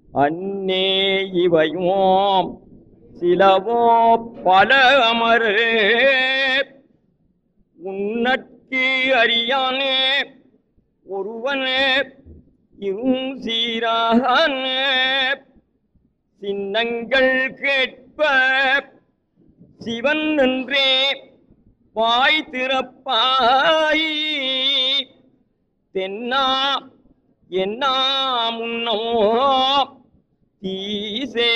அன்னே இவையோம் சிலவோ பல அமரு உன்னற்கு அறியானே ஒருவனே இரும் சீரானே சின்னங்கள் கேட்ப சிவன் என்றே வாய் திறப்பாய் தென்னா என்னா முன்னோ தீசே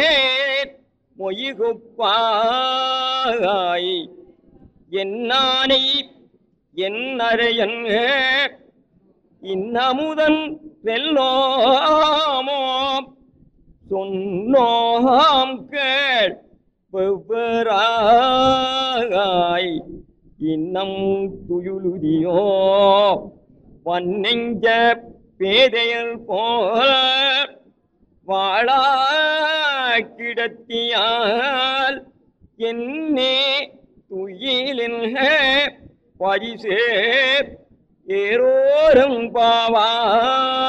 மொய்குப்பாய் என்னானை என்னரையன் இன்னமுதன் வெல்லோமோ சொன்னோம் கேள் வெவ்வேறாய் இன்னம் துயுலுதியோ வன்னெஞ்ச பேதையல் போல வாழா கிடத்தியால் என்னே துயிலின் பரிசே ஏரோரும் பாவா